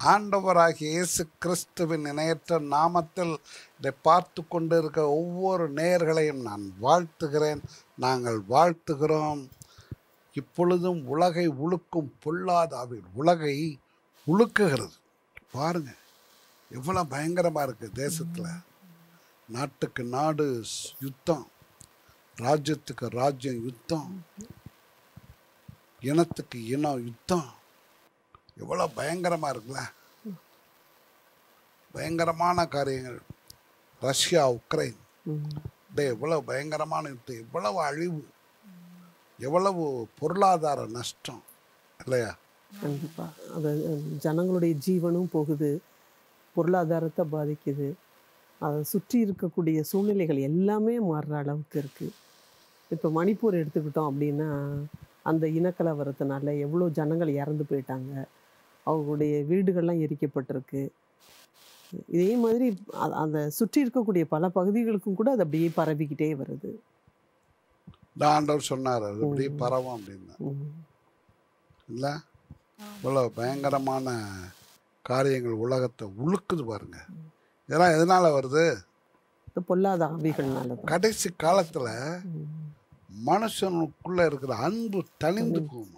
ஆண்டவராகிய இயேசு கிறிஸ்துவின் இணையற்ற நாமத்தில் இதை பார்த்து கொண்டிருக்க ஒவ்வொரு நேயர்களையும் நான் வாழ்த்துகிறேன் நாங்கள் வாழ்த்துகிறோம் இப்பொழுதும் உலகை உழுக்கும் பொல்லாதாவில் உலகை உழுக்குகிறது பாருங்க எவ்வளோ பயங்கரமாக இருக்குது தேசத்தில் நாட்டுக்கு நாடு ஸ்- யுத்தம் ராஜ்யத்துக்கு ராஜ்யம் யுத்தம் இனத்துக்கு இனம் யுத்தம் எவ்வளோ பயங்கரமாக இருக்குல்ல பயங்கரமான காரியங்கள் ரஷ்யா உக்ரைன் டே எவ்வளோ பயங்கரமான யுத்தம் எவ்வளவு அழிவு எவ்வளவு பொருளாதார நஷ்டம் இல்லையா கண்டிப்பா அது அஹ், ஜனங்களுடைய ஜீவனும் போகுது பொருளாதாரத்தை பாதிக்குது அதை சுற்றி இருக்கக்கூடிய சூழ்நிலைகள் எல்லாமே மாறுற அளவுக்கு இருக்கு இப்போ மணிப்பூர் எடுத்துக்கிட்டோம் அப்படின்னா அந்த இனக்கலவரத்தினால எவ்வளோ ஜனங்கள் இறந்து போயிட்டாங்க அவங்களுடைய வீடுகள்லாம் எரிக்கப்பட்டிருக்கு இதே மாதிரி அ- அந்த சுற்றி இருக்கக்கூடிய பல பகுதிகளுக்கும் கூட அது அப்படியே பரவிக்கிட்டே வருது இந்த ஆண்டவர் சொன்னார் அது அப்படியே பரவும் அப்படின்னு ம். இல்லை இவ்வளோ பயங்கரமான காரியங்கள் உலகத்தை உழுக்குது பாருங்க இதெல்லாம் எதனால வருது இந்த பொல்லாத ஆவிகள்னால தான் கடைசி காலத்தில் மனுஷனுக்குள்ள இருக்கிற அன்பு தணிந்து போகுமா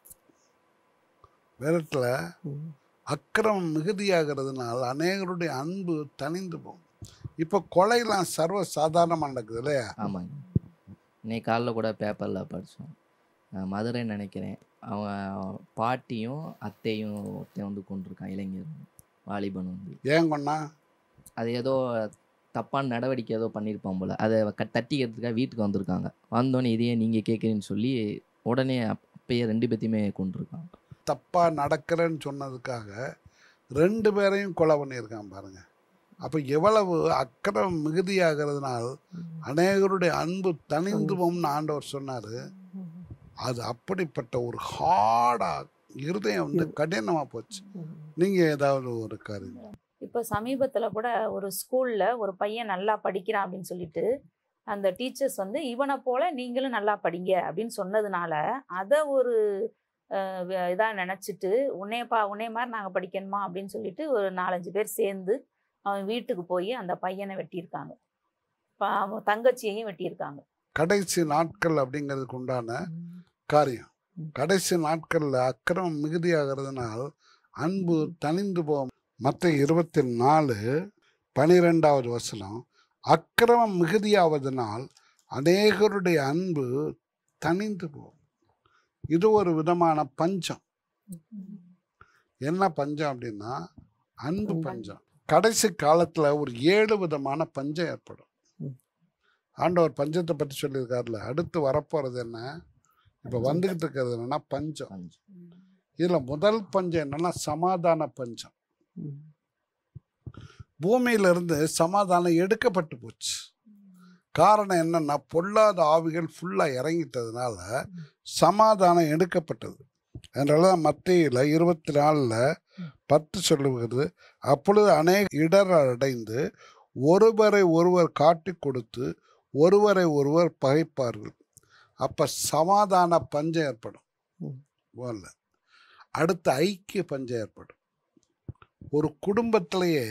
வேறத்தில் ம். அக்கிரமம் மிகுதியாகிறதுனால அநேகருடைய அன்பு தணிந்து போகும் இப்போ கொலைலாம் சர்வ சாதாரணமாக நடக்குது இல்லையா ஆமாங்க இன்னைக்கு காலைல கூட பேப்பரில் படித்தோம் மதுரை நினைக்கிறேன் அவன் பாட்டியும் அத்தையும் ஒருத்தன் வந்து கொண்டிருக்கான் இளைஞர் வாலிபன் வந்து ஏன் கொண்டா அது ஏதோ தப்பான நடவடிக்கை ஏதோ பண்ணியிருப்பான் போல் அதை க தட்டிக்கிறதுக்காக வீட்டுக்கு வந்திருக்காங்க வந்தோடனே இதையே நீங்கள் கேட்குறீன்னு சொல்லி உடனே அப்பயே ரெண்டு பேத்தையுமே கொண்டிருக்காங்க தப்பாக நடக்கிறேன்னு சொன்னதுக்காக ரெண்டு பேரையும் கொலை பண்ணியிருக்கான் பாருங்க அப்போ எவ்வளவு அக்கிரமம் மிகுதியாகிறதுனால் அநேகருடைய அன்பு தணிந்து போகும்னு ஆண்டவர் சொன்னார் அது அப்படிப்பட்ட ஒரு ஹார்டா இருதயம் வந்து கடினமாக போச்சு நீங்கள் ஏதாவது ஒரு காரியம் இப்போ சமீபத்தில் கூட ஒரு ஸ்கூலில் ஒரு பையன் நல்லா படிக்கிறான் அப்படின்னு சொல்லிட்டு அந்த டீச்சர்ஸ் வந்து இவனை போல நீங்களும் நல்லா படிங்க அப்படின்னு சொன்னதுனால அதை ஒரு இதாக நினச்சிட்டு உன்னையப்பா உன்னைய மாதிரி நாங்கள் படிக்கணுமா அப்படின்னு சொல்லிட்டு ஒரு நாலஞ்சு பேர் சேர்ந்து அவன் வீட்டுக்கு போய் அந்த பையனை வெட்டியிருக்காங்க ப- அவன் தங்கச்சியையும் வெட்டியிருக்காங்க கடைசி நாட்கள் அப்படிங்கிறதுக்கு உண்டான காரியம் கடைசி நாட்களில் அக்கிரமம் மிகுதியாகிறதுனால் அன்பு தணிந்து போகும் மற்ற இருபத்தி நாலு பனிரெண்டாவது வசனம் அக்கிரமம் மிகுதியாவதனால் அநேகருடைய அன்பு தணிந்து போகும் இது ஒரு விதமான பஞ்சம் என்ன பஞ்சம் அப்படின்னா அன்பு பஞ்சம் கடைசி காலத்துல ஒரு ஏழு விதமான பஞ்சம் ஏற்படும் ம். ஆண்டவர் பஞ்சத்தை பற்றி சொல்லியிருக்காருல அடுத்து வரப்போறது என்ன இப்ப வந்துகிட்டு இருக்கிறது என்னன்னா பஞ்சம் பஞ்சம். இதுல முதல் பஞ்சம் என்னன்னா சமாதான பஞ்சம் ம். பூமியில இருந்து சமாதானம் எடுக்கப்பட்டு போச்சு காரணம் என்னன்னா பொல்லாத ஆவிகள் ஃபுல்லா இறங்கிட்டதுனால சமாதானம் எடுக்கப்பட்டது அதனால தான் மத்தியில் இருபத்தி நாலில் பத்து சொல்லுகிறது அப்பொழுது அநேக இடர் அடைந்து ஒருவரை ஒருவர் காட்டி கொடுத்து ஒருவரை ஒருவர் பகைப்பார்கள் அப்ப சமாதான பஞ்சம் ஏற்படும் ம். முதல்ல அடுத்து ஐக்கிய பஞ்சம் ஏற்படும் ஒரு குடும்பத்திலேயே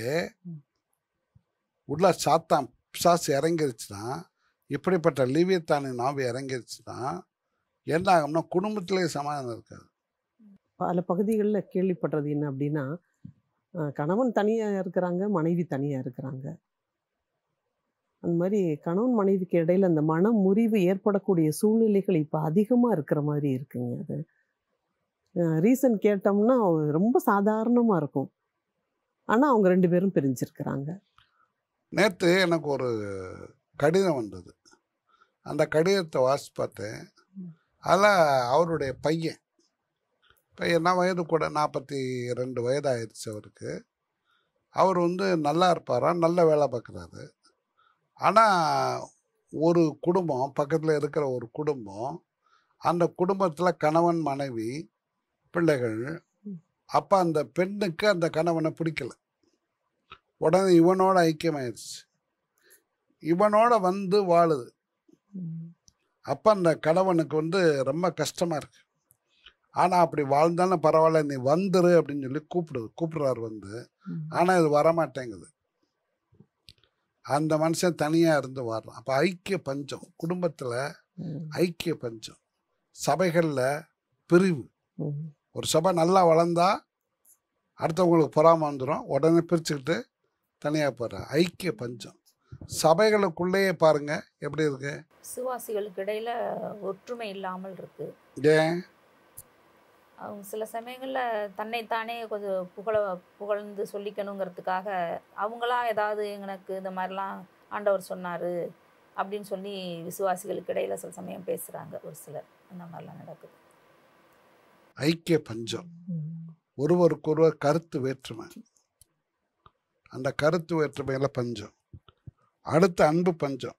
உள்ள சாத்தான் பிசாசு இறங்கிருச்சுன்னா இப்படிப்பட்ட லிவியத்தானின் ஆவி இறங்கிருச்சுன்னா என்ன ஆகும்னா குடும்பத்திலேயே சமாதானம் இருக்காது பல பகுதிகளில் கேள்விப்படுறது என்ன அப்படின்னா அஹ், கணவன் தனியாக இருக்கிறாங்க மனைவி தனியாக இருக்கிறாங்க அந்த மாதிரி கணவன் மனைவிக்கு இடையில அந்த மன முறிவு ஏற்படக்கூடிய சூழ்நிலைகள் இப்போ அதிகமாக இருக்கிற மாதிரி இருக்குங்க அது ரீசன் கேட்டோம்னா ரொம்ப சாதாரணமாக இருக்கும் ஆனால் அவங்க ரெண்டு பேரும் பிரிஞ்சிருக்கிறாங்க நேற்று எனக்கு ஒரு கடிதம் வந்தது அந்த கடிதத்தை வாசி பார்த்தேன் அதில் அவருடைய பையன் பையன் வயது கூட நாற்பத்தி ரெண்டு வயது ஆயிடுச்சு அவருக்கு அவர் வந்து நல்லா இருப்பாராம் நல்ல வேலை பார்க்குறாரு ஆனால் ஒரு குடும்பம் பக்கத்தில் இருக்கிற ஒரு குடும்பம் அந்த குடும்பத்தில் கணவன் மனைவி பிள்ளைகள் அப்போ அந்த பெண்ணுக்கு அந்த கணவனை பிடிக்கல உடனே இவனோட ஐக்கியமாயிடுச்சு இவனோட வந்து வாழுது அப்போ அந்த கணவனுக்கு வந்து ரொம்ப கஷ்டமாக இருக்கு ஆனால் அப்படி வாழ்ந்தாலும் பரவாயில்ல நீ வந்துரு அப்படின்னு சொல்லி கூப்பிடுது கூப்பிடுறாரு வந்து ஆனால் இது வரமாட்டேங்குது அந்த மனுஷன் தனியாக இருந்து வர்றான் அப்போ ஐக்கிய பஞ்சம் குடும்பத்தில் ம், ஐக்கிய பஞ்சம் சபைகளில் பிரிவு ம், ஒரு சபை நல்லா வளர்ந்தா அடுத்தவங்களுக்கு பொறாம வந்துடும் உடனே பிரிச்சுக்கிட்டு தனியாக போடுற ஐக்கிய பஞ்சம் சபைகளுக்குள்ளேயே பாருங்க எப்படி இருக்கு விசுவாசிகளுக்கு இடையில ஒற்றுமை இல்லாமல் இருக்கு ஏன் அவங்க சில சமயங்களில் தன்னைத்தானே கொஞ்சம் புகழ புகழ்ந்து சொல்லிக்கணுங்கிறதுக்காக அவங்களா ஏதாவது எனக்கு இந்த மாதிரிலாம் ஆண்டவர் சொன்னார் அப்படின்னு சொல்லி விசுவாசிகளுக்கு இடையில சில சமயம் பேசுகிறாங்க ஒரு சிலர் அந்த மாதிரிலாம் நடக்குது ஐக்கிய பஞ்சம் ம். ஒருவருக்கொருவர் கருத்து வேற்றுமை அந்த கருத்து வேற்றுமையில பஞ்சம் அடுத்து அன்பு பஞ்சம்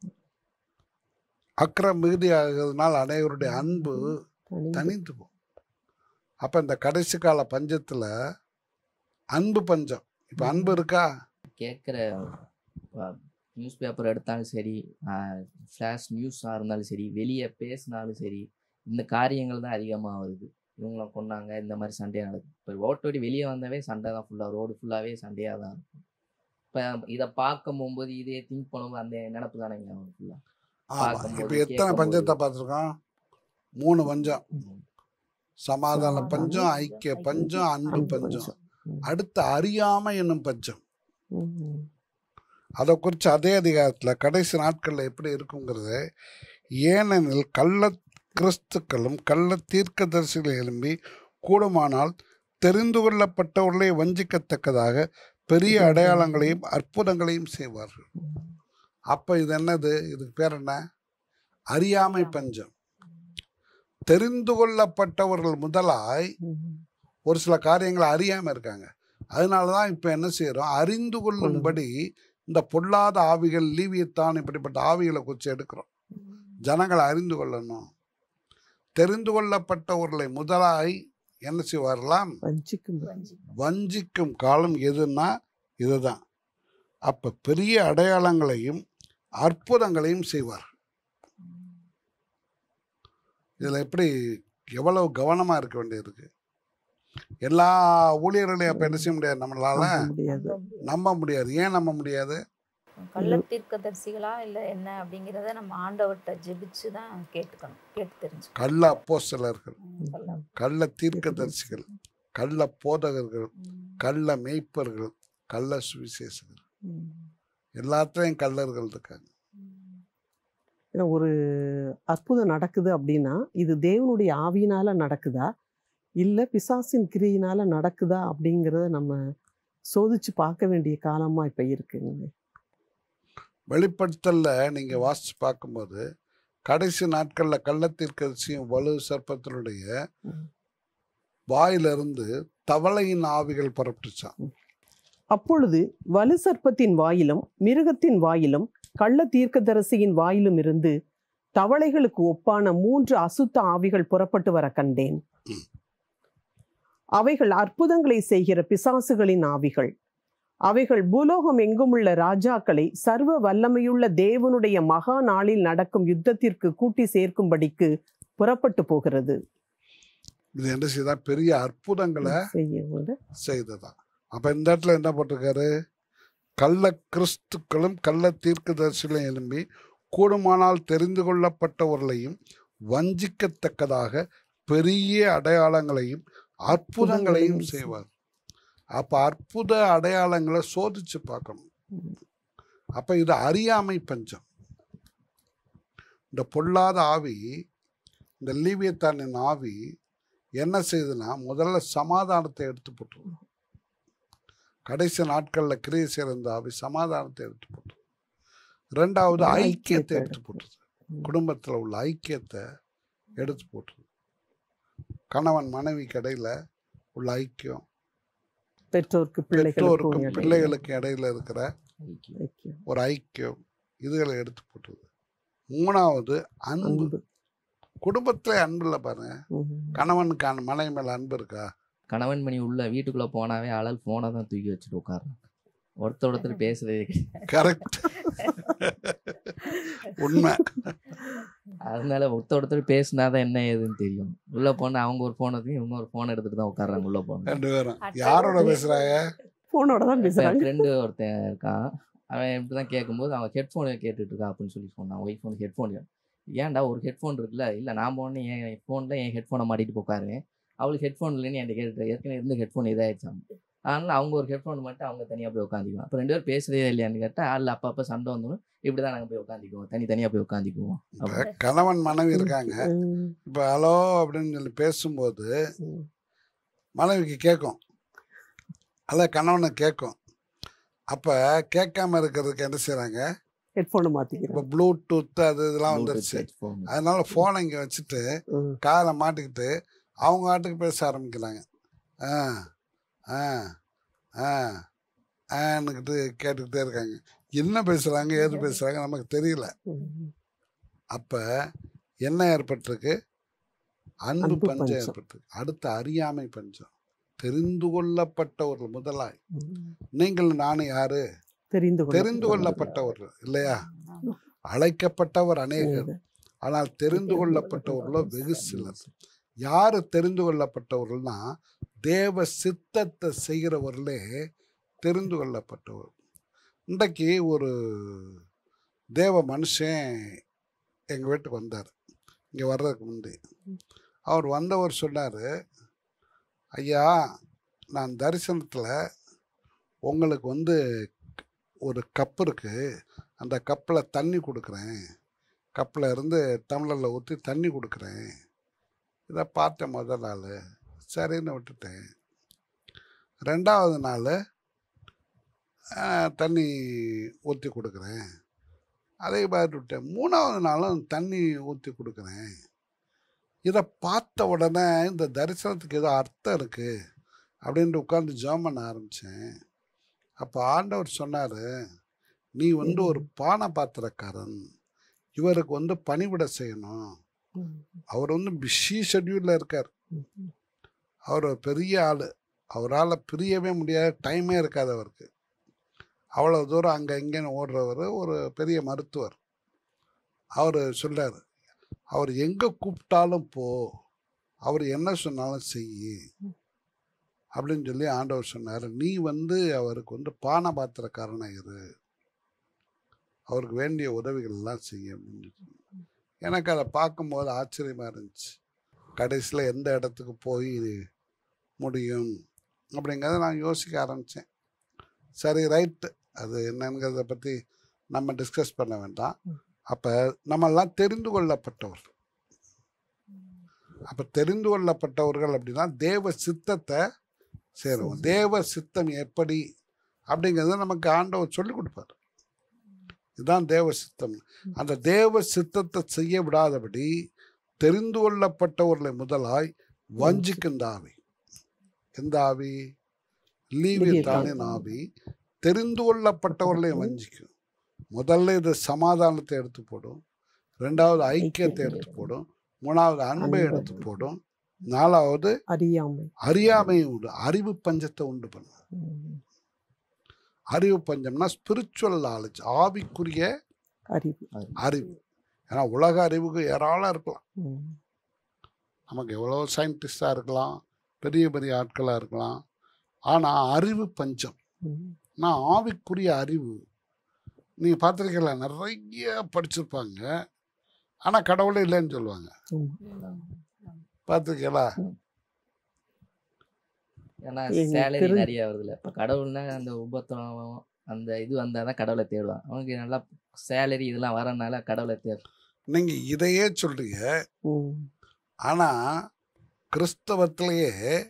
அக்கறம் மிகுதியாகிறதுனால் அனைவருடைய அன்பு தனிந்து. தனிந்து போகும் அப்ப இந்த கடைசி கால பஞ்சத்துல அன்பு பஞ்சம் இப்ப அன்பு இருக்கா கேட்குற நியூஸ் பேப்பர் எடுத்தாலும் சரி ஃப்ளாஷ் நியூஸாக இருந்தாலும் சரி வெளியே பேசினாலும் சரி இந்த காரியங்கள் தான் அதிகமாக வருது இவங்கள கொண்டாங்க இந்த மாதிரி சண்டையாக நடக்குது இப்போ ரோட்டோடி வெளியே வந்தவே சண்டை தான் ஃபுல்லாக ரோடு ஃபுல்லாகவே சண்டையாக தான் இருக்கும் இப்போ இதை பார்க்க போகும்போது இதே திங்க் பண்ணும்போது அந்த நினப்பு தானே ஃபுல்லாக ஆமா பார்க்கும்போது, இப்ப எத்தனை கேட்கும்போது. பஞ்சத்தை பார்த்துருக்கோம் மூணு பஞ்சம் சமாதான சமாதானம், பஞ்சம் ஐக்கிய பஞ்சம் அன்பு அன்பு பஞ்சம் பஞ்சம். ம், அடுத்து அறியாமை என்னும் பஞ்சம் ம், ம். அதை குறித்து அதே அதிகாரத்தில் கடைசி நாட்களில் எப்படி இருக்குங்கிறது ஏனெனில் கள்ள கிறிஸ்துக்களும் கள்ள தீர்க்கதரிசிகள் எழும்பி கூடுமானால் தெரிந்து கொள்ளப்பட்டவர்களை வஞ்சிக்கத்தக்கதாக பெரிய அடையாளங்களையும் அற்புதங்களையும் செய்வார்கள் அப்போ இது என்னது இதுக்கு பேர் என்ன அறியாமை பஞ்சம் தெரிந்து கொள்ளப்பட்டவர்கள் முதலாய் ம். ஒரு சில காரியங்களை அறியாமல் இருக்காங்க அதனால தான் இப்போ என்ன செய்கிறோம் அறிந்து கொள்ளும்படி இந்த பொல்லாத ஆவிகள் லீவியத்தான் இப்படிப்பட்ட ஆவிகளை குறித்து எடுக்கிறோம் ஜனங்களை அறிந்து கொள்ளணும் தெரிந்து கொள்ளப்பட்டவர்களை முதலாய் என்ன செய்வார்களாம் வஞ்சிக்கும் வஞ்சிக்கும் காலம் எதுன்னா இதுதான் அப்போ பெரிய அடையாளங்களையும் அற்புதங்களையும் செய்வார் இதில் எப்படி எவ்வளவு கவனமாக இருக்க வேண்டியிருக்கு எல்லா ஊழியர்களையும் அப்போ என்ன செய்ய முடியாது நம்மளால நம்ப முடியாது நம்ப முடியாது ஏன் நம்ப முடியாது கள்ள தீர்க்கதரிசிகளா இல்லை என்ன அப்படிங்கிறத நம்ம ஆண்டவர்கிட்ட ஜெபிச்சு தான் கேட்டுக்கணும் கேட்டு தெரிஞ்சுக்கணும் கள்ள அப்போஸ்தலர்கள் ம், கள்ள- கள்ள தீர்க்கதரிசிகள் கள்ள போதகர்கள் ம். கள்ள மேய்ப்பர்கள் கள்ள சுவிசேஷகர்கள் ம். எல்லாத்துலேயும் கள்ளர்கள் இருக்காங்க ஏன்னா ஒரு அற்புதம் நடக்குது அப்படின்னா இது தேவனுடைய ஆவியினால நடக்குதா இல்லை பிசாசின் கிரியினால நடக்குதா அப்படிங்கிறத நம்ம சோதிச்சு பார்க்க வேண்டிய காலமா இப்ப இருக்குங்க வெளிப்படுத்தல்ல நீங்க வாசிச்சு பார்க்கும்போது கடைசி நாட்கள்ல கள்ளத்தீர்க்கதரிசியும் வலு சர்ப்பத்தினுடைய ம். வாயிலிருந்து தவளையின் ஆவிகள் புறப்பட்டுச்சான் அப்பொழுது வலு சர்ப்பத்தின் வாயிலும் மிருகத்தின் வாயிலும் கள்ள தீர்க்கதரிசியின் வாயிலும் இருந்து தவளைகளுக்கு ஒப்பான மூன்று அசுத்த ஆவிகள் புறப்பட்டு வர கண்டேன் ம். அவைகள் அற்புதங்களை செய்கிற பிசாசுகளின் ஆவிகள் அவைகள் பூலோகம் எங்குமுள்ள ராஜாக்களை சர்வ வல்லமையுள்ள தேவனுடைய மகா நாளில் நடக்கும் யுத்தத்திற்கு கூட்டி சேர்க்கும்படிக்கு புறப்பட்டு போகிறது இது என்ன செய்தா பெரிய அற்புதங்களை செய்ய செய்ததான் அப்ப இந்த இடத்துல என்ன போட்டிருக்காரு கள்ள கிறிஸ்துக்களும் கள்ள தீர்க்கதரிசிகளையும் எழும்பி கூடுமானால் தெரிந்து கொள்ளப்பட்டவர்களையும் வஞ்சிக்கத்தக்கதாக பெரிய அடையாளங்களையும் அற்புதங்களையும் செய்வார் அப்ப அற்புத அடையாளங்களை சோதிச்சு பார்க்கணும் அப்ப இது அறியாமை பஞ்சம் இந்த பொல்லாத ஆவி இந்த லீவியத்தானின் ஆவி என்ன செய்யுதுன்னா முதல்ல சமாதானத்தை எடுத்து போட்டுரும் கடைசி நாட்களில் கிரியை சேர்ந்த ஆவி சமாதானத்தை எடுத்து போட்டுரும் ரெண்டாவது ஐக்கியத்தை ஐக்கியத்தை எடுத்து எடுத்து போட்டுருது ம். குடும்பத்தில் உள்ள ஐக்கியத்தை எடுத்து போட்டுருது கணவன் மனைவி கடையில் உள்ள ஐக்கியம் பெற்றோருக்கு பிள்ளைகளுக்கும் பெற்றோருக்கும் இடையில பிள்ளைகளுக்கு இடையில இருக்கிற ஐக்கியம், ஒரு ஐக்கியம் இதுகளை எடுத்து போட்டுருது மூணாவது அன்பு அன்பு குடும்பத்துல அன்பு இல்லை பாருங்க ம். கணவனுக்கு அன் மனைவி மேல அன்பு இருக்கா கணவன் மணி உள்ள வீட்டுக்குள்ளே போனாவே ஆளால் ஃபோனை தான் தூக்கி வச்சுட்டு உட்காரணும் ஒருத்தர் ஒருத்தர் பேசுறதே கிடையாது. கரெக்ட் உண்மை அதனால ஒருத்தர் ஒருத்தர் பேசினாதான் என்ன ஏதுன்னு தெரியும் உள்ள போனா அவங்க ஒரு போன் எடுத்து இவங்க ஒரு போன் எடுத்துட்டு தான் உட்கார்றாங்க உள்ள போன ரெண்டு பேரும் அட்டை யாரோட போட்டு- பேசுறாங்க ஃபோனோட தான் என் பேசுறாங்க ஃப்ரெண்டு ஒருத்தன் இருக்கான் அவன் இப்படி தான் கேட்கும்போது அவன் ஹெட்ஃபோன் கேட்டுட்டு இருக்கான் அப்படின்னு சொல்லி சொன்னான் ஒய்ஃப் வந்து ஹெட்ஃபோன் ஏன்டா ஒரு ஹெட்ஃபோன் இருக்குல்ல இல்லை நான் போன என் ஃபோனில் என் ஹெட்ஃபோனை மாட்டிட்டு உட்காருவேன் அவளுக்கு ஹெட்ஃபோன் இல்லைன்னு என்கிட்ட கேட்டு ஏற்கனவே இருந்து ஹெட்ஃபோன் இதாகிடுச்சான் அதனால அவங்க ஒரு ஹெட்ஃபோன் மட்டும் அவங்க தனியாக போய் உட்காந்துக்குவோம் அப்போ ரெண்டு பேரும் பேசுறதே இல்லையான்னு கேட்டால் அதில் அப்பப்போ சண்டை வந்துடும் இப்படி தான் நாங்கள் போய் உட்காந்துக்குவோம் தனி தனியாக போய் உட்காந்துக்குவோம் இப்ப கணவன் மனைவி இருக்காங்க ம், இப்ப ஹலோ அப்படின்னு சொல்லி பேசும்போது ம். மனைவிக்கு கேட்கும் அல்ல கணவனுக்கு கேட்கும் அப்ப கேட்காம இருக்கிறதுக்கு என்ன செய்றாங்க ஹெட்ஃபோனை மாத்திக்கிறேன் இப்ப ப்ளூடூத் அது இதெல்லாம் வந்துருச்சு ஹெட்ஃபோன் அதனால போனை இங்க வச்சுட்டு ம். காதை மாட்டிக்கிட்டு அவங்க ஆட்டுக்கு பேச ஆரம்பிக்கிறாங்க ஆ ஆ ஆ ஆன்னுக்கிட்டு கேட்டுக்கிட்டே இருக்காங்க என்ன பேசுறாங்க ஏது பேசுறாங்க நமக்கு தெரியல ம். அப்ப என்ன ஏற்பட்டிருக்கு அன்பு அன்பு பஞ்சம் பஞ்சம். ஏற்பட்டிருக்கு அடுத்து அறியாமை பஞ்சம் தெரிந்து கொள்ளப்பட்டவர்கள் முதலாய் ம். நீங்கள் நானும் யாரு தெரிந்து கொள்ள தெரிந்து கொள்ளப்பட்டவர்கள் இல்லையா அழைக்கப்பட்டவர் அநேகர் ஆனால் தெரிந்து கொள்ளப்பட்டவர்களோ வெகு சிலர் யாரு தெரிந்து கொள்ளப்பட்டவர்கள்னா தேவ சித்தத்தை செய்கிறவர்களே தெரிந்து கொள்ளப்பட்டவர் இன்றைக்கு ஒரு தேவ மனுஷன் எங்கள் வீட்டுக்கு வந்தார் இங்கே வர்றதுக்கு முந்தி அவர் வந்தவர் சொன்னார் ஐயா நான் தரிசனத்தில் உங்களுக்கு வந்து ஒரு கப் இருக்குது அந்த கப்பில் தண்ணி கொடுக்குறேன் கப்பில் இருந்து டம்ளரில் ஊற்றி தண்ணி கொடுக்குறேன் இதை பார்த்தேன் முதல் நாள் சரின்னு விட்டுட்டேன் ரெண்டாவது நாள் தண்ணி ஊற்றி கொடுக்குறேன் அதை பார்த்து விட்டேன் மூணாவது நாளும் தண்ணி ஊற்றி கொடுக்குறேன் இதை பார்த்த உடனே இந்த தரிசனத்துக்கு ஏதோ அர்த்தம் இருக்குது அப்படின்ட்டு உட்காந்து ஜெபம் பண்ண ஆரம்பித்தேன் அப்போ ஆண்டவர் சொன்னார் நீ வந்து ஒரு பானை பாத்திரக்காரன் இவருக்கு வந்து பணிவிட செய்யணும் ம். அவர் வந்து பிஸி ஷெட்யூலில் இருக்கார் ம். அவர் ஒரு பெரிய ஆள் அவரால் பிரியவே முடியாத டைமே இருக்காது அவருக்கு அவ்வளோ தூரம் அங்கே இங்கேன்னு ஓடுறவர் ஒரு பெரிய மருத்துவர் அவர் சொல்றாரு அவர் எங்கே கூப்பிட்டாலும் போ அவர் என்ன சொன்னாலும் செய் அப்படின்னு சொல்லி ஆண்டவர் சொன்னார் நீ வந்து அவருக்கு வந்து பானை பாத்திரக்காரனாக இரு அவருக்கு வேண்டிய உதவிகள் எல்லாம் செய்ய அப்படின்னு சொல்லி. எனக்கு அதை பார்க்கும்போது ஆச்சரியமாக இருந்துச்சு கடைசியில் எந்த இடத்துக்கு போய் முடியும் அப்படிங்கிறத நான் யோசிக்க ஆரம்பித்தேன் சரி ரைட்டு அது என்னங்கிறத பற்றி நம்ம டிஸ்கஸ் பண்ண வேண்டாம் அப்போ நம்மெல்லாம் தெரிந்து கொள்ளப்பட்டவர் அப்போ தெரிந்து கொள்ளப்பட்டவர்கள் அப்படின்னா தேவ சித்தத்தை சேருவோம் தேவ சித்தம் எப்படி அப்படிங்கிறத நமக்கு ஆண்டவர் சொல்லி கொடுப்பார் இதுதான் தேவ சித்தம் அந்த தேவ சித்தத்தை செய்ய விடாதபடி தெரிந்து கொள்ளப்பட்டவர்களை முதலாய் வஞ்சிக்கின்ற ஆவி எந்த ஆவி லீவியத்தானின் ஆவி தெரிந்து கொள்ளப்பட்டவர்களை வஞ்சிக்கும் முதல்ல இது சமாதானத்தை எடுத்து போடும் ரெண்டாவது ஐக்கியத்தை எடுத்து போடும் மூணாவது அன்பை எடுத்து போடும் நாலாவது அறியாமை அறியாமையை உண்டு அறிவு பஞ்சத்தை உண்டு பண்ணும் ம். அறிவு பஞ்சம்னா ஸ்பிரிச்சுவல் நாலேஜ் ஆவிக்குரிய அறிவு அறிவு ஏன்னா உலக அறிவுக்கு ஏராளம் இருக்கலாம் ம். நமக்கு எவ்வளோ சயின்டிஸ்டாக இருக்கலாம் பெரிய பெரிய ஆட்களாக இருக்கலாம் ஆனால் அறிவு பஞ்சம் ம். நான் ஆவிக்குரிய அறிவு நீங்கள் பார்த்துருக்கீங்களா நிறைய படிச்சிருப்பாங்க ஆனால் கடவுளே இல்லைன்னு சொல்லுவாங்க ம். பார்த்துருக்கீங்களா ஏன்னா எங்களுக்கு சேலரி தெரிஞ்ச- நிறைய வருதுல்ல இப்போ கடவுள்னா அந்த உபத்திரம் அந்த இது வந்தால் தான் கடவுளை தேடுவான் அவனுக்கு நல்லா சேலரி இதெல்லாம் வரனால கடவுளை தேடு நீங்கள் இதையே சொல்கிறீங்க ம். ஆனால் கிறிஸ்தவத்திலேயே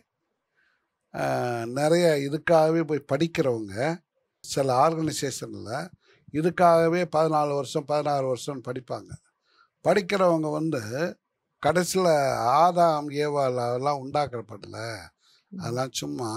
ஆஹ், நிறைய இதுக்காகவே போய் படிக்கிறவங்க சில ஆர்கனைசேஷனில் இதுக்காகவே பதினாலு வருஷம் பதினாறு வருஷம் படிப்பாங்க படிக்கிறவங்க வந்து கடைசியில் ஆதாம் ஏவாலாம் உண்டாக்கப்படல அதெல்லாம் சும்மா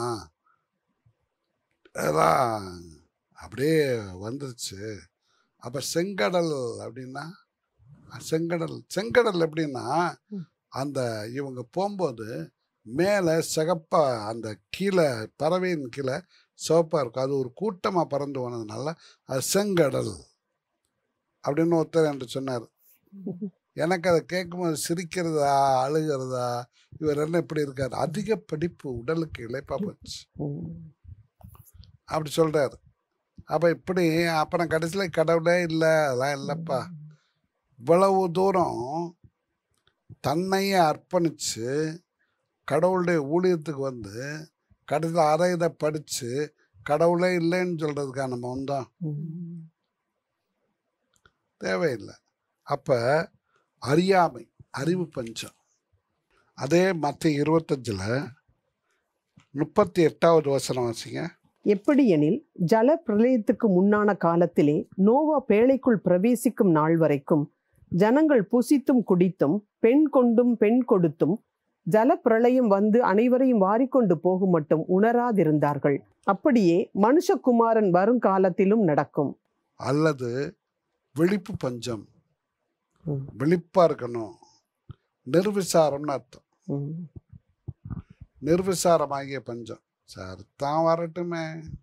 அதெல்லாம் அப்படியே வந்துருச்சு அப்போ செங்கடல் அப்படின்னா செங்கடல் செங்கடல் எப்படின்னா அந்த இவங்க போகும்போது மேலே சிகப்பா அந்த கீழே பறவையின் கீழே சிவப்பாக இருக்கும் அது ஒரு கூட்டமாக பறந்து போனதுனால அது செங்கடல் அப்படின்னு ஒருத்தர் என்று சொன்னார் எனக்கு அதை கேட்கும்போது சிரிக்கிறதா அழுகிறதா இவர் என்ன இப்படி இருக்காரு அதிக படிப்பு உடலுக்கு இழைப்பா போச்சு ம். அப்படி சொல்றாரு அப்ப இப்படி அப்புறம் கடைசியில் கடவுளே இல்லை அதெல்லாம் இல்லைப்பா இவ்வளவு தூரம் தன்னையே அர்ப்பணிச்சு கடவுளுடைய ஊழியத்துக்கு வந்து கடைசியில் அதை இதை படித்து கடவுளே இல்லைன்னு சொல்கிறதுக்கா நம்ம வந்தோம் ம். தேவையில்லை அப்போ அறியாமை அறிவு பஞ்சம் அதே மற்ற இருபத்தஞ்சில் முப்பத்தி எட்டாவது வசனம் வாசிங்க எப்படியெனில் ஜல பிரளயத்துக்கு முன்னான காலத்திலே நோவா பேழைக்குள் பிரவேசிக்கும் நாள் வரைக்கும் ஜனங்கள் புசித்தும் குடித்தும் பெண் கொண்டும் பெண் கொடுத்தும் ஜல பிரளயம் வந்து அனைவரையும் வாரிக்கொண்டு போகும் மட்டும் உணராதிருந்தார்கள் அப்படியே மனுஷகுமாரன் வருங்காலத்திலும் நடக்கும் அல்லது விழிப்பு பஞ்சம் ம். விழிப்பா இருக்கணும் நிர்விசாரம்னு அர்த்தம் ம். நிர்விசாரமாகிய பஞ்சம் சரித்தான் வரட்டுமே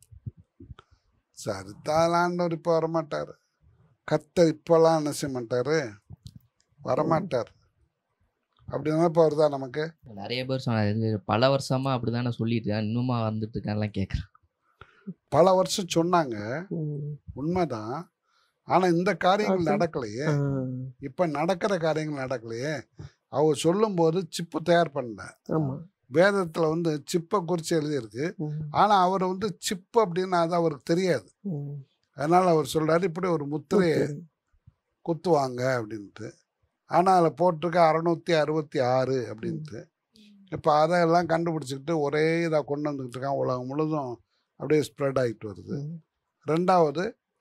சரித்தான் ஆண்டவர் இப்போ வரமாட்டார் கத்த இப்போல்லாம் என்ன செய்ய மாட்டாரு வரமாட்டார் அப்படி நினைப்ப வருதா நமக்கு நிறைய பேர் சொன்னாங்க பல வருஷமா அப்படிதானே சொல்லிட்டு இருக்கேன் இன்னுமா வந்துட்டு இருக்கான்லாம் கேட்குறேன் பல வருஷம் சொன்னாங்க ம். உண்மைதான் ஆனா இந்த காரியங்கள் அது- நடக்கலையே ஆ. இப்ப நடக்கிற காரியங்கள் நடக்கலையே அவர் சொல்லும்போது சிப்பு தயார் பண்ணல ஆமா வேதத்துல வந்து சிப்பை குறித்து எழுதியிருக்கு ம். ஆனா அவர் வந்து சிப்பு அப்படின்னு அது அவருக்கு தெரியாது ம். அதனால அவர் சொல்றாரு இப்படி ஒரு முத்திரையை குத்துவாங்க அப்படின்ட்டு ஆனால் அதில் போட்டிருக்க அறநூற்றி அறுபத்தி ஆறு அப்படின்ட்டு இப்போ அதெல்லாம் கண்டுபிடிச்சிக்கிட்டு ஒரே இதாக கொண்டு வந்துக்கிட்டு இருக்கான் உலகம் முழுதும் அப்படியே ஸ்ப்ரெட் ஆகிட்டு வருது ம். ரெண்டாவது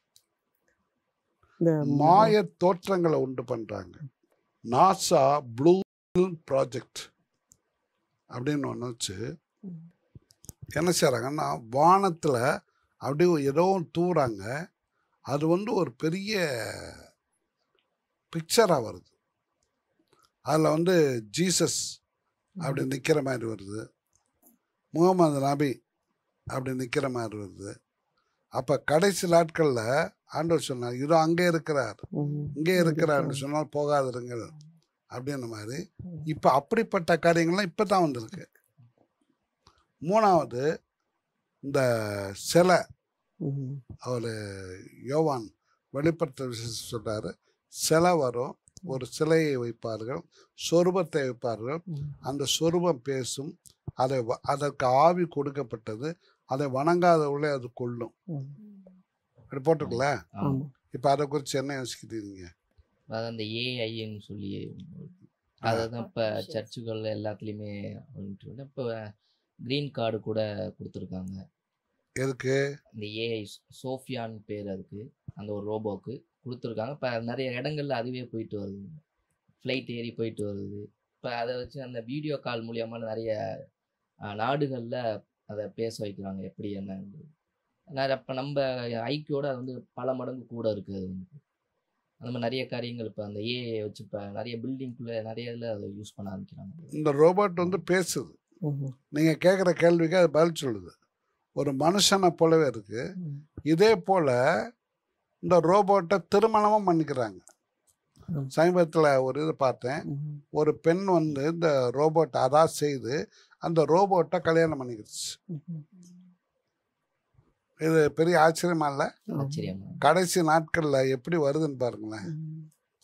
இந்த மாய தோற்றங்களை உண்டு பண்ணுறாங்க நாசா ப்ளூ ப்ராஜெக்ட் அப்படின்னு ஒன்று வச்சு என்ன செய்கிறாங்கன்னா வானத்தில் அப்படியே ஏதோ ஒன்று தூறாங்க அது வந்து ஒரு பெரிய பிக்சராக வருது அதில் வந்து ஜீசஸ் அப்படி நிற்கிற மாதிரி வருது முகமது நபி அப்படி நிற்கிற மாதிரி வருது அப்போ கடைசி நாட்களில் ஆண்டவர் சொன்னார் இதோ அங்கே இருக்கிறார் ம். இங்கே இருக்கிறார்னு சொன்னால் போகாதிருங்கள் அப்படின்ற மாதிரி இப்போ அப்படிப்பட்ட காரியங்கள்லாம் இப்போ தான் வந்திருக்கு மூணாவது இந்த சிலை ம். அவர் யோவான் வெளிப்படுத்த விஷயம் சொல்றாரு சிலை வரும் ஒரு சிலையை வைப்பார்கள் சொரூபத்தை வைப்பார்கள் ம். அந்த சொரூபம் பேசும் அதை வ- அதற்கு ஆவி கொடுக்கப்பட்டது அதை வணங்காதவர்களே அது கொல்லும் ம். அப்படி போட்டிருக்கல ஆமா. ஆமா இப்போ அதை குறித்து என்ன யோசிக்கிறீங்க அதாவது அந்த ஏஐன்னு சொல்லி அதான் இப்போ சர்ச்சுகள் எல்லாத்துலேயுமே வந்துட்டு இப்போ க்ரீன் கார்டு கூட கொடுத்துருக்காங்க எதுக்கு இந்த ஏஐ சோஃபியான்னு பேர் அதுக்கு அந்த ஒரு ரோபோக்கு கொடுத்துருக்காங்க இப்போ நிறைய இடங்கள்ல அதுவே போயிட்டு வருது ஃப்ளைட் ஏறி போயிட்டு வருது இப்போ அதை வச்சு அந்த வீடியோ கால் மூலியமா நிறைய அஹ், நாடுகள்ல அதை பேச வைக்கிறாங்க எப்படி என்னன்றது நிறைய இப்போ நம்ம ஐக்கியோட அது வந்து பல மடங்கு கூட இருக்குது அது வந்து அந்த மாதிரி நிறைய காரியங்கள் இப்போ அந்த ஏஐ வச்சு இப்போ நிறைய பில்டிங்குள்ளே நிறைய இதில் அதை யூஸ் பண்ண ஆரம்பிக்கிறாங்க இந்த ரோபோட் வந்து பேசுது ம். நீங்கள் கேட்குற கேள்விக்கு அது பதில் சொல்லுது ஒரு மனுஷனை போலவே இருக்கு ம். இதே போல இந்த ரோபோட்டை திருமணமும் பண்ணிக்கிறாங்க ம். சமீபத்தில் ஒரு இது பார்த்தேன் ம். ஒரு பெண் வந்து இந்த ரோபோட் அதான் செய்து அந்த ரோபோட்டை கல்யாணம் பண்ணிக்கிடுச்சு ம். இது பெரிய ஆச்சரியமா இல்லை ஆச்சரியமா கடைசி நாட்களில் எப்படி வருதுன்னு பாருங்களேன் ம்.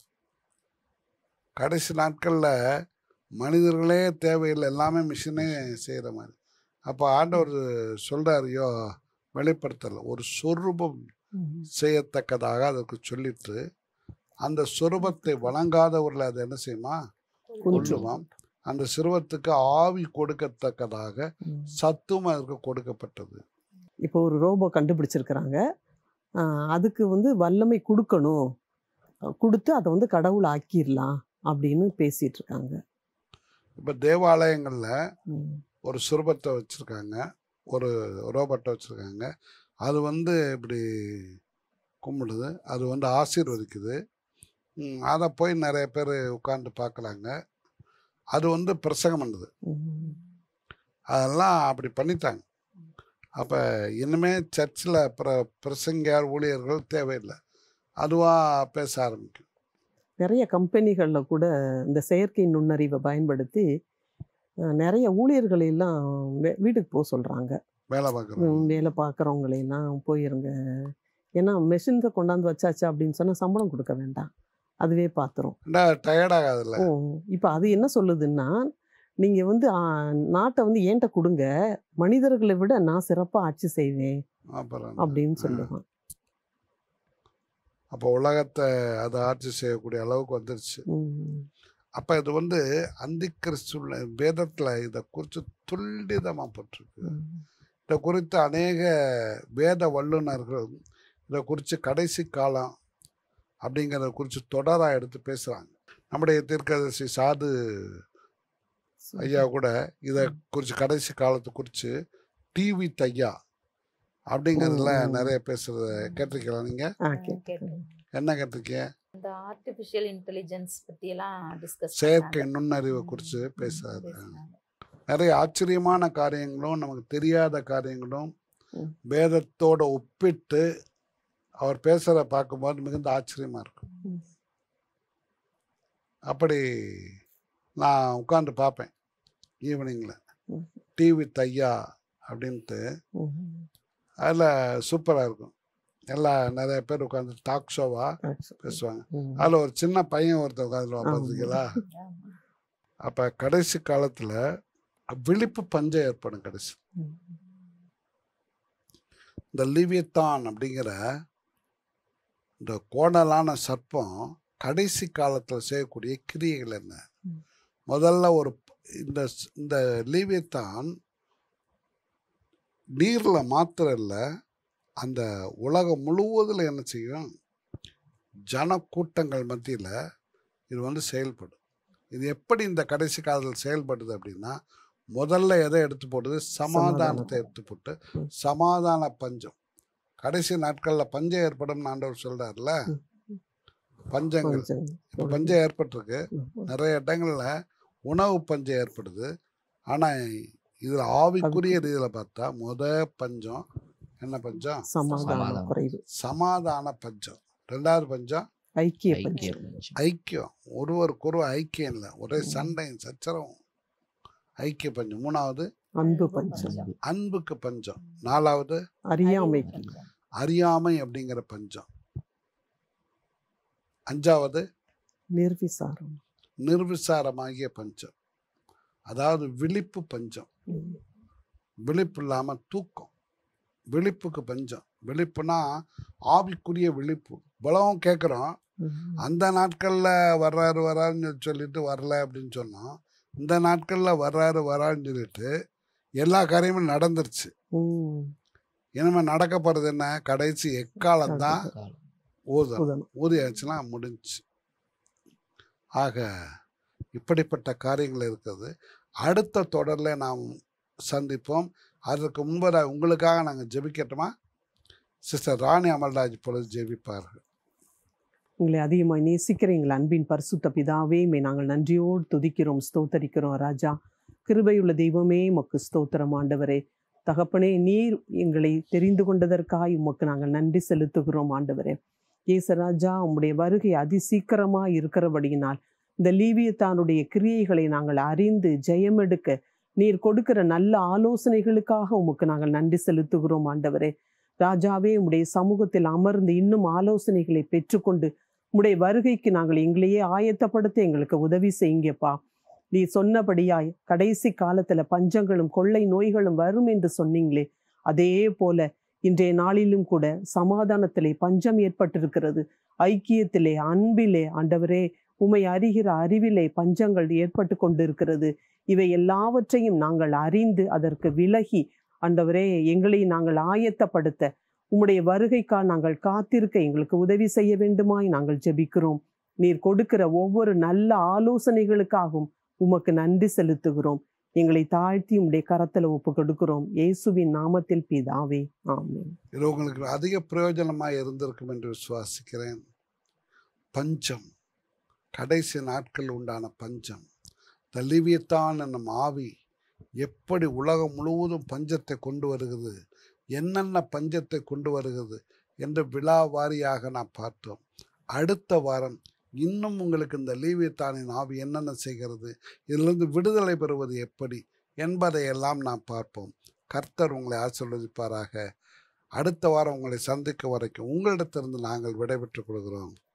கடைசி நாட்களில் மனிதர்களே தேவையில்லை எல்லாமே மிஷினே செய்கிற மாதிரி அப்போ ஆண்டவர் சொல்கிறார் யோ வெளிப்படுத்தல் ஒரு சொரூபம் ம். செய்யத்தக்கதாக அதற்கு சொல்லிட்டு அந்த சொரூபத்தை வணங்காதவர்களை அது என்ன செய்யுமா கொன்றும். கொல்லுமாம் அந்த சிறுவத்துக்கு ஆவி கொடுக்கத்தக்கதாக ம். சத்தும் அதற்கு கொடுக்கப்பட்டது இப்போ ஒரு ரோபோ கண்டுபிடிச்சிருக்கிறாங்க ஆஹ் அதுக்கு வந்து வல்லமை கொடுக்கணும் அஹ் கொடுத்து அதை வந்து கடவுள் ஆக்கிடலாம் அப்படின்னு பேசிட்டு இருக்காங்க இப்போ தேவாலயங்களில் ம். ஒரு சுரூபத்தை வச்சுருக்காங்க ஒரு ரோபோட்டை வச்சுருக்காங்க அது வந்து இப்படி கும்பிடுது அது வந்து ஆசீர்வதிக்குது ம், அதை போய் நிறைய பேர் உட்காந்து பார்க்குறாங்க அது வந்து பிரசங்கம் பண்ணுது ம். அதெல்லாம் அப்படி பண்ணிட்டாங்க அப்போ இனிமே சர்ச்சில் பிர பிரசங்கியார் ஊழியர்கள் தேவையில்லை அதுவாக பேச ஆரம்பிக்கும் நிறைய கம்பெனிகளில் கூட இந்த செயற்கை நுண்ணறிவை பயன்படுத்தி அஹ், நிறைய ஊழியர்களை எல்லாம் வே- வீட்டுக்கு போக சொல்கிறாங்க வேலை பார்க்குறோம் வேலை பார்க்குறவங்களையெல்லாம் போயிருங்க ஏன்னா மெஷின்ஸை கொண்டாந்து வச்சாச்சு அப்படின்னு சொன்னால் சம்பளம் கொடுக்க வேண்டாம் அதுவே பார்த்துரும் டயர்டாகாதுல்ல ஓ இப்போ அது என்ன சொல்லுதுன்னா நீங்கள் வந்து ஆ, நாட்டை வந்து ஏன்ட்ட கொடுங்க மனிதர்களை விட நான் சிறப்பாக ஆட்சி செய்வேன் அப்புறம் அப்படின்னு சொல்லுவான் அப்போ உலகத்தை அதை ஆட்சி செய்யக்கூடிய அளவுக்கு வந்துருச்சு ம். அப்போ இது வந்து அந்தி கிறிஸ்துவ வேதத்தில் இதை குறித்து துல்லிதமாக போட்டிருக்கு ம். இதை குறித்து அநேக வேத வல்லுநர்கள் இதை குறித்து கடைசி காலம் அப்படிங்கிறத குறித்து தொடராக எடுத்து பேசுகிறாங்க நம்முடைய தீர்க்கதரிசி சாது ஐயா கூட இதை குறித்து கடைசி காலத்தை குறித்து டிவி தையா அப்படிங்கிறதுல ம், ம். நிறைய பேசுகிறத கேட்டிருக்கலாம் நீங்கள் ஆ, நான் கேட்டேன். கேட்டேன். என்ன கேட்டிருக்கீங்க இந்த ஆர்டிஃபிஷியல் இன்டெலிஜென்ஸ் பத்தி எல்லாம் டிஸ்கஸ் செயற்கை நுண்ணறிவை குறித்து பேசுறாரு நிறைய ஆச்சரியமான காரியங்களும் நமக்கு தெரியாத காரியங்களும் ம். வேதத்தோட ஒப்பிட்டு அவர் பேசுகிறத பார்க்கும்போது மிகுந்த ஆச்சரியமாக இருக்கும் ம். அப்படி நான் உட்காந்து பார்ப்பேன் ஈவினிங்கில் ம். டிவி தையா அப்படின்ட்டு ம். அதில் சூப்பராக இருக்கும் எல்லா நிறைய பேர் உட்காந்து டாக் ஷோவாக பேசுவாங்க ம். அதில் ஒரு சின்ன பையன் ஒருத்தர் உட்காந்துருவான் ஆமா. பார்த்துருக்கீங்களா அப்போ கடைசி காலத்தில் விழிப்பு பஞ்சம் ஏற்படும் கடைசி ம். இந்த லிவியத்தான் அப்படிங்கிற இந்த கோணலான சர்ப்பம் கடைசி காலத்தில் செய்யக்கூடிய கிரியைகள் என்ன ம். முதல்ல ஒரு இந்த ஸ்- இந்த லீவியத்தான் நீரில் மாத்திரம் இல்லை அந்த உலகம் முழுவதில் என்ன செய்யும் ஜனக்கூட்டங்கள் மத்தியில் இது வந்து செயல்படும் இது எப்படி இந்த கடைசி காலத்தில் செயல்படுது அப்படின்னா முதல்ல எதை எடுத்து போடுது சமாதானத்தை சமாதானத்தை. எடுத்து போட்டு ம். சமாதான பஞ்சம் கடைசி நாட்களில் பஞ்சம் ஏற்படும் ஆண்டவர் சொல்றாருல ம். பஞ்சங்கள் கொஞ்சம் இப்போ பஞ்சம் ஏற்பட்டிருக்கு ம். நிறைய இடங்கள்ல உணவு பஞ்சம் ஏற்படுது ஆனால் இதில் ஆவிக்குரிய ரீதியில் பார்த்தா முத பஞ்சம் என்ன பஞ்சம் சமாதானம் சமாதானம். குறைவு சமாதான பஞ்சம் ரெண்டாவது பஞ்சம் ஐக்கிய ஐக்கிய பஞ்சம் பஞ்சம். ஐக்கியம் ஒருவருக்கொருவர் ஐக்கியம் இல்லை ஒரே சண்டையும் சச்சரவும் ஐக்கிய பஞ்சம் மூணாவது அன்பு பஞ்சம் அன்பு. அன்புக்கு பஞ்சம் நாலாவது அறியாமைக்கு அறியாமை அப்படிங்கிற பஞ்சம் அஞ்சாவது நிர்விசாரம் நிர்விசாரமாகிய பஞ்சம் அதாவது விழிப்பு பஞ்சம் ம். விழிப்பு இல்லாமல் தூக்கம் விழிப்புக்கு பஞ்சம் விழிப்புனா ஆவிக்குரிய விழிப்பு இவ்வளவும் கேட்குறோம் ம். அந்த நாட்களில் வர்றாரு வராருன்னு சொல்லிட்டு வரல அப்படின்னு சொன்னோம் இந்த நாட்களில் வர்றாரு வராருன்னு சொல்லிட்டு எல்லா காரியமும் நடந்துருச்சு ம். இனிமேல் நடக்க போகிறது என்ன கடைசி எக்காலம் தான் காலம். ஊதம் உதணும். ஊதியாச்சுன்னா முடிஞ்சுச்சு ஆக இப்படிப்பட்ட காரியங்கள் இருக்குது அடுத்த தொடரில் நாம் சந்திப்போம் அதற்கு முன்பதாக உங்களுக்காக நாங்கள் ஜெபிக்கட்டுமா சிஸ்டர் ராணி அமல்ராஜ் பொழுது ஜெபிப்பார்கள் உங்களை அதிகமாக நேசிக்கிற எங்கள் அன்பின் பரிசுத்த பிதாவே மே நாங்கள் நன்றியோடு துதிக்கிறோம் ஸ்தோத்தரிக்கிறோம் ராஜா கிருபையுள்ள தெய்வமே உமக்கு ஸ்தோத்திரம் ஆண்டவரே தகப்பனே நீர் எங்களை தெரிந்து கொண்டதற்காய் உமக்கு நாங்கள் நன்றி செலுத்துகிறோம் ஆண்டவரே ஏசராஜா உம்முடைய வருகை அதிசீக்கிரமா இருக்கிறபடியினால் இந்த லீவியத்தானுடைய கிரியைகளை நாங்கள் அறிந்து ஜெயமெடுக்க நீர் கொடுக்கிற நல்ல ஆலோசனைகளுக்காக உமக்கு நாங்கள் நன்றி செலுத்துகிறோம் ஆண்டவரே ராஜாவே உம்முடைய சமூகத்தில் அமர்ந்து இன்னும் ஆலோசனைகளை பெற்றுக்கொண்டு உம்முடைய வருகைக்கு நாங்கள் எங்களையே ஆயத்தப்படுத்த எங்களுக்கு உதவி செய்யுங்கப்பா நீ சொன்னபடியாய் கடைசி காலத்துல பஞ்சங்களும் கொள்ளை நோய்களும் வரும் என்று சொன்னீங்களே அதே போல இன்றைய நாளிலும் கூட சமாதானத்திலே பஞ்சம் ஏற்பட்டிருக்கிறது ஐக்கியத்திலே அன்பிலே ஆண்டவரே உமை அறிகிற அறிவிலே பஞ்சங்கள் ஏற்பட்டு கொண்டிருக்கிறது இவை எல்லாவற்றையும் நாங்கள் அறிந்து அதற்கு விலகி ஆண்டவரே எங்களை நாங்கள் ஆயத்தப்படுத்த உம்முடைய வருகைக்காக நாங்கள் காத்திருக்க எங்களுக்கு உதவி செய்ய வேண்டுமாய் நாங்கள் ஜெபிக்கிறோம் நீர் கொடுக்கிற ஒவ்வொரு நல்ல ஆலோசனைகளுக்காகவும் உமக்கு நன்றி செலுத்துகிறோம் எங்களை தாழ்த்தி உம்முடைய கரத்துல ஒப்பு கொடுக்கிறோம் இயேசுவின் நாமத்தில் பிதாவே ஆமென் இது உங்களுக்கு அதிக பிரயோஜனமாக இருந்திருக்கும் என்று விசுவாசிக்கிறேன் பஞ்சம் கடைசி நாட்கள் உண்டான பஞ்சம் தலிவியத்தான் என்னும் ஆவி எப்படி உலகம் முழுவதும் பஞ்சத்தை கொண்டு வருகிறது என்னென்ன பஞ்சத்தை கொண்டு வருகிறது என்று விழா வாரியாக நாம் பார்த்தோம் அடுத்த வாரம் இன்னும் உங்களுக்கு இந்த லீவியத்தானின் ஆவி என்னென்ன செய்கிறது இதிலிருந்து விடுதலை பெறுவது எப்படி என்பதையெல்லாம் நாம் பார்ப்போம் கர்த்தர் உங்களை ஆசீர்வதிப்பாராக அடுத்த வாரம் உங்களை சந்திக்க வரைக்கும் உங்களிடத்திலிருந்து நாங்கள் விடைபெற்றுக் கொள்கிறோம்